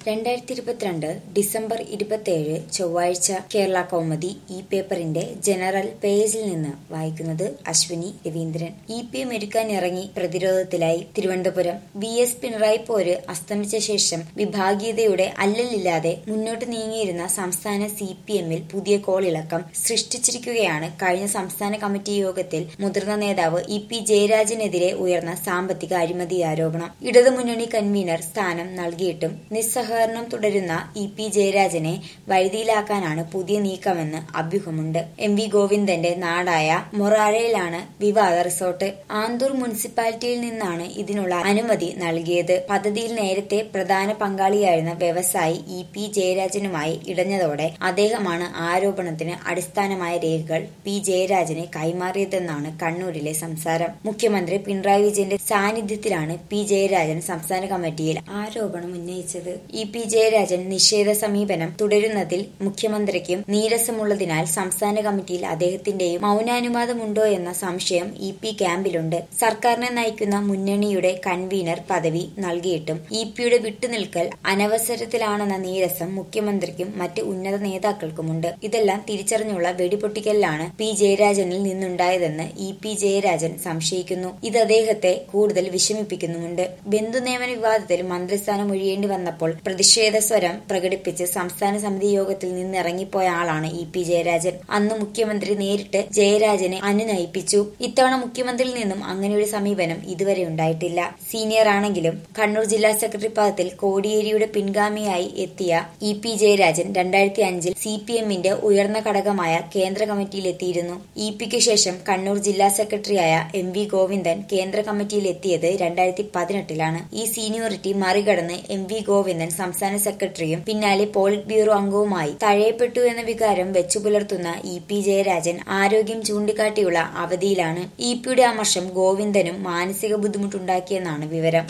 രണ്ടായിരത്തി ഇരുപത്തിരണ്ട് ഡിസംബർ ഇരുപത്തിയേഴ് ചൊവ്വാഴ്ച കേരള കൗമുദി ഈ പേപ്പറിന്റെ ജനറൽ പേജിൽ നിന്ന് വായിക്കുന്നത് Aswini Raveendran E P M എടുക്കാൻ ഇറങ്ങി പ്രതിരോധത്തിലായി തിരുവനന്തപുരം വി എസ് പിണറായി പോര് അസ്തമിച്ച ശേഷം വിഭാഗീയതയുടെ അല്ലലില്ലാതെ മുന്നോട്ട് നീങ്ങിയിരുന്ന സംസ്ഥാന സി പി എമ്മിൽ പുതിയ കോളിളക്കം സൃഷ്ടിച്ചിരിക്കുകയാണ് കഴിഞ്ഞ സംസ്ഥാന കമ്മിറ്റി യോഗത്തിൽ മുതിർന്ന നേതാവ് ഇ പി ജയരാജനെതിരെ ഉയർന്ന സാമ്പത്തിക അഴിമതി ആരോപണം ഇടതുമുന്നണി കൺവീനർ സ്ഥാനം നൽകിയിട്ടും നിസ്സഹകരണം തുടരുന്ന ഇ പി ജയരാജനെ വഴുതിയിലാക്കാനാണ് പുതിയ നീക്കമെന്ന് അഭ്യൂഹമുണ്ട് എം വി ഗോവിന്ദന്റെ നാടായ മൊറാരയിലാണ് വിവാദ റിസോർട്ട് ആന്തൂർ മുനിസിപ്പാലിറ്റിയിൽ നിന്നാണ് ഇതിനുള്ള അനുമതി നൽകിയത് പദ്ധതിയിൽ നേരത്തെ പ്രധാന പങ്കാളിയായിരുന്ന വ്യവസായി ഇ പി ജയരാജനുമായി ഇടഞ്ഞതോടെ അദ്ദേഹമാണ് ആരോപണത്തിന് അടിസ്ഥാനമായ രേഖകൾ പി ജയരാജന് കൈമാറിയതെന്നാണ് കണ്ണൂരിലെ സംസാരം മുഖ്യമന്ത്രി പിണറായി വിജയന്റെ സാന്നിധ്യത്തിലാണ് പി ജയരാജൻ സംസ്ഥാന കമ്മിറ്റിയിൽ ആരോപണം ഉന്നയിച്ചത് ഇ പി ജയരാജൻ നിഷേധ സമീപനം തുടരുന്നതിൽ മുഖ്യമന്ത്രിക്കും നീരസമുള്ളതിനാൽ സംസ്ഥാന കമ്മിറ്റിയിൽ അദ്ദേഹത്തിന്റെയും മൗനാനുവാദമുണ്ടോ എന്ന സംശയം ഇ പി ക്യാമ്പിലുണ്ട് സർക്കാരിനെ നയിക്കുന്ന മുന്നണിയുടെ കൺവീനർ പദവി നൽകിയിട്ടും ഇ പിയുടെ വിട്ടുനിൽക്കൽ അനവസരത്തിലാണെന്ന നീരസം മുഖ്യമന്ത്രിക്കും മറ്റ് ഉന്നത നേതാക്കൾക്കുമുണ്ട് ഇതെല്ലാം തിരിച്ചറിഞ്ഞുള്ള വെടിപൊട്ടിക്കലിലാണ് പി ജയരാജനിൽ നിന്നുണ്ടായതെന്ന് ഇ പി ജയരാജൻ സംശയിക്കുന്നു ഇത് അദ്ദേഹത്തെ കൂടുതൽ വിഷമിപ്പിക്കുന്നുമുണ്ട് ബന്ധുനിയമന വിവാദത്തിൽ മന്ത്രിസ്ഥാനം ഒഴിയേണ്ടി വന്നപ്പോൾ പ്രതിഷേധ സ്വരം പ്രകടിപ്പിച്ച് സംസ്ഥാന സമിതി യോഗത്തിൽ നിന്നിറങ്ങിപ്പോയ ആളാണ് ഇ പി ജയരാജൻ അന്ന് മുഖ്യമന്ത്രി നേരിട്ട് ജയരാജനെ അനുനയിപ്പിച്ചു ഇത്തവണ മുഖ്യമന്ത്രിയിൽ നിന്നും അങ്ങനെയൊരു സമീപനം ഇതുവരെ ഉണ്ടായിട്ടില്ല സീനിയർ ആണെങ്കിലും കണ്ണൂർ ജില്ലാ സെക്രട്ടറി പദത്തിൽ കോടിയേരിയുടെ പിൻഗാമിയായി എത്തിയ ഇ പി ജയരാജൻ രണ്ടായിരത്തി അഞ്ചിൽ സി പി എമ്മിന്റെ ഉയർന്ന ഘടകമായ കേന്ദ്ര കമ്മിറ്റിയിൽ എത്തിയിരുന്നു ഇ പിക്ക് ശേഷം കണ്ണൂർ ജില്ലാ സെക്രട്ടറിയായ എം വി ഗോവിന്ദൻ കേന്ദ്ര കമ്മിറ്റിയിൽ എത്തിയത് രണ്ടായിരത്തി പതിനെട്ടിലാണ് ഈ സീനിയോറിറ്റി മറികടന്ന് എം വി ഗോവിന്ദൻ സംസ്ഥാന സെക്രട്ടറിയും പിന്നാലെ പോളിറ്റ് ബ്യൂറോ അംഗവുമായി തഴയപ്പെട്ടു എന്ന വികാരം വെച്ചു പുലർത്തുന്ന ഇ പി ജയരാജൻ ആരോഗ്യം ചൂണ്ടിക്കാട്ടിയുള്ള അവധിയിലാണ് ഇ പിയുടെ അമർഷം ഗോവിന്ദനും മാനസിക ബുദ്ധിമുട്ടുണ്ടാക്കിയെന്നാണ് വിവരം